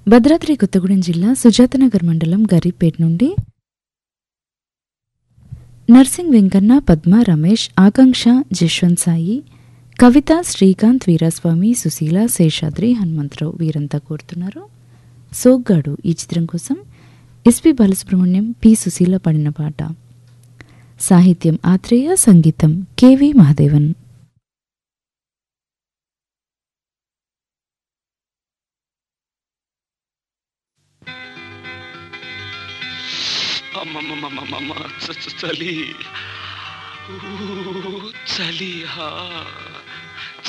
భద్రాద్రి కొత్తగూడెం జిల్లా సుజాతనగర్ మండలం గరీపేట్ నుండి నర్సింగ్ వెంకన్న పద్మ రమేష్ ఆకాంక్ష జశ్వంత్ సాయి కవిత శ్రీకాంత్ వీరాస్వామి సుశీల శేషాద్రి హనుమంతరావు వీరంతా కోరుతున్నారు సోగ్గాడు ఈ చిత్రం కోసం ఎస్పి బాలసుబ్రహ్మణ్యం పి సుశీల పడిన పాట సాహిత్యం ఆత్రేయ సంగీతం కెవి మహాదేవన్ అమ్మమ్మమ్మమ్మమ్మ చ- చ- చలి ఊ, చలి హా